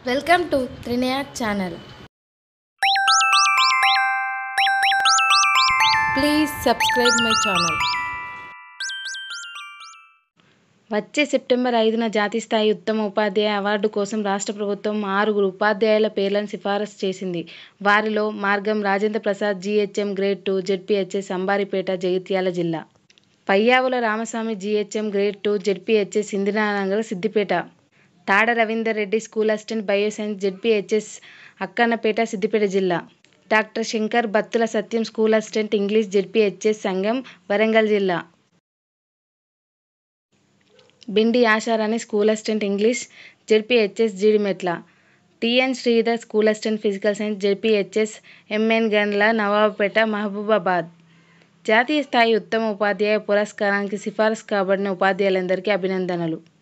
welcome to Trinaya channel please subscribe my channel వచ్చే September ఐదున జాతీయ స్థాయి ఉత్తమ ఉపాధ్యాయ అవార్డు కోసం రాష్ట్ర ప్రభుత్వం ఆరుగురు ఉపాధ్యాయుల పేర్లను సిఫారసు చేసింది వారిలో Margam Rajendra Prasad GHM grade two ZPHS Ambaripeta Jagtial జిల్లా Payyavula Ramaswamy GHM grade two ZPHS Indiranagar Siddipet Tada Ravinder Reddy school assistant bioscience ZPHS Akkannapeta Siddipet జిల్లా doctor Shankar Battula Satyam school assistant English ZPHS Sangam Warangal జిల్లా Bindi Asharani school assistant English ZPHS Jeedimetla TN Sridhar school assistant physical science ZPHS MN గన్ల నవాబుపేట మహబూబాబాద్ జాతీయ స్థాయి ఉత్తమ ఉపాధ్యాయ పురస్కారానికి సిఫారసు కాబడిన ఉపాధ్యాయులందరికీ అభినందనలు